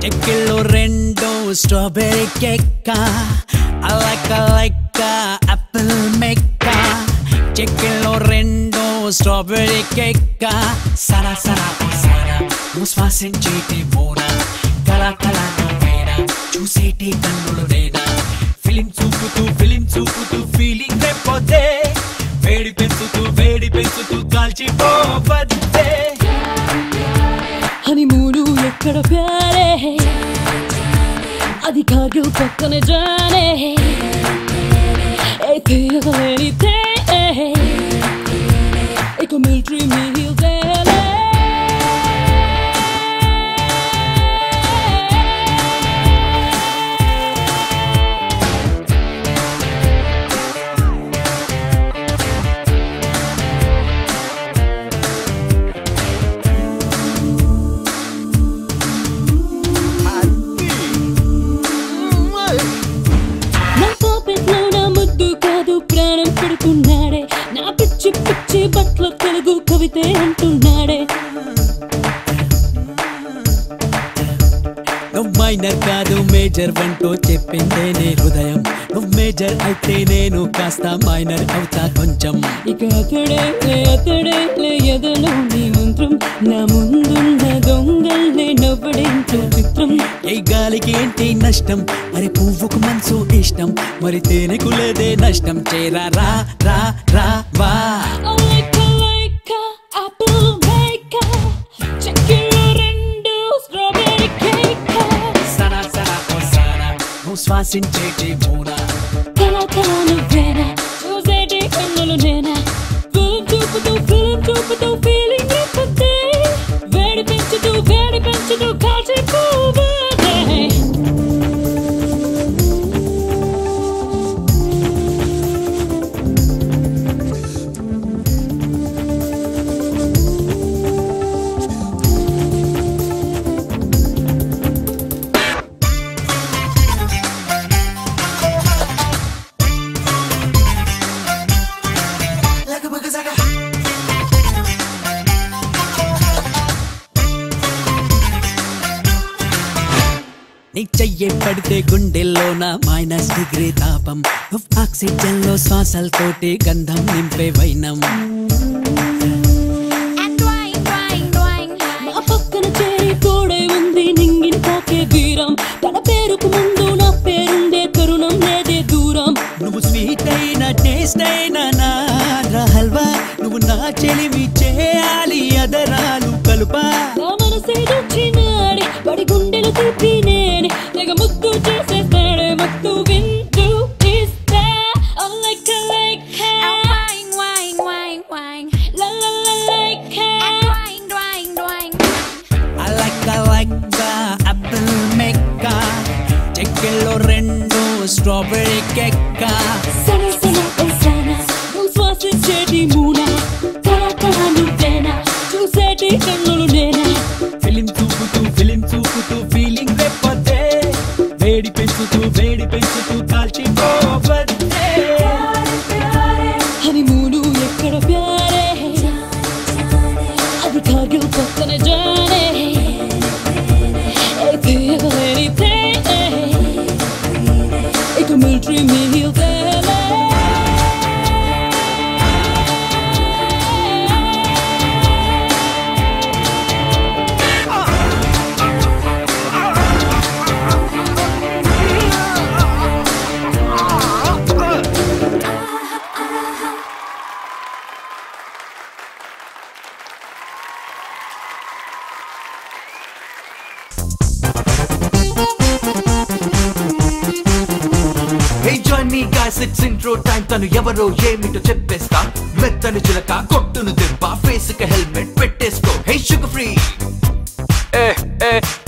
చెక్కిళ్ళు రెండు strawberry cake అలక లెక్క apple మెక్క చెక్కిళ్ళు రెండు స్ట్రాబెర్రీ కేక్ సరా సరా ఓ సరా నువ్వు శ్వాసించేటి మోన కళ కళ నువ్వేనా చూసేటి కన్నులు నేనా ఫిలిం చూపుతూ ఫిలిం చూపుతూ ఫీలింగ్ లేకపోతే వేడి పెంచుతూ వేడి పెంచుతూ కాల్చిపోవద్దే హనీమూను ఎక్కడ ప్యారే అది కార్గిల్ పక్కన జానే ఏ తీయగలేనితే ఇక మిలిటరీ మీల్ తేలే నా పాపెట్లో నా ముద్దు కాదు ప్రాణం పెడుతున్నాడే నా పిచ్చి పిచ్చి బట్ల తెలుగు కవితే అంటున్నాడే నువ్వు మైనర్ కాదు మేజర్ అంటూ చెప్పిందే నీ హృదయం నువ్వు మేజర్ అయితే నేను కాస్త మైనర్ అవుతా కొంచెం ఇక అతడే లే అతడే లే ఎదలో నీ మంత్రం నా ముందున్న దొంగల్నే నవ్వడేంటో చిత్రం ఏ గాలికి ఏంటి నష్టం మరి పువ్వుకు మనసు ఇష్టం మరి తేనెకు లేదే నష్టం చేరా రా రా రా వా లైక లైక ఆపిల్ మేక చక్కెర రెండు స్ట్రాబెర్రీ కేక్ సనా సనా ఓ సనా నువ్వు శ్వాసించేటి మూనా కళ కళ నువ్వేనా చూసేటి కన్నులు నేనా ఫిలిం చూపుతూ ఫిలిం చూపుతూ ఫీలింగ్ లేకపోతే వేడి పెంచుతూ వేడి పెంచుతూ కాల్చిపోవే నీ చెయ్యి పడితే గుండెల్లోన మైనస్ డిగ్రీ తాపం నువ్వు ఆక్సిజన్ లో శ్వాసలతోటి గంధం నింపే వైనం నా పక్కన చేరి తోడే ఉంది నింగిని తాకే వీరం తన పేరుకు ముందు నా పేరుండే తరుణం లేదే దూరం నువ్వు స్వీట్ అయిన టేస్ట్ అయిన నా హల్వా నువ్వు నా చెలిమి చేయాలి అదరాలు కలుపా నా మనసే దొచ్చినాడే పడి గుండెలు తిప్పి నేనే తెగ ముద్దు చేసేస్తాడే మత్తు వింటూ ఇస్తా లైక్ లైక్ లా లా లా లైక్ అలక్క లక్క ఆపిల్ మెక్క చెక్కిళ్ళు రెండు స్ట్రాబెర్రీ కేక్క సన సన ఓ సన నువ్వు శ్వాసించేటి మూన కళ కళ నువ్వేనా చూసేటి కన్నులు నేనా ఫిలిం చూపుతూ ఫిలిం చూపుతూ ఫీలింగ్ లేకపోతే వేడి పెంచుతూ వేడి పెంచుతూ కాల్చిపోవద్దే హనీమూను ఎక్కడ ప్యారే అది కార్గిల్ పక్కన జానే ఏ తీయగలేనితే ఇక మిలిటరీ మీల్ తేలే hey join me guys it's intro time తను ఎవరో ఏమిటో చెప్పేస్తా మెత్తని చిలక కొట్టును దింప ఫేస్ కి హెల్మెట్ పెట్టేసుకో హే షుగర్ ఫ్రీ ఏ ఏ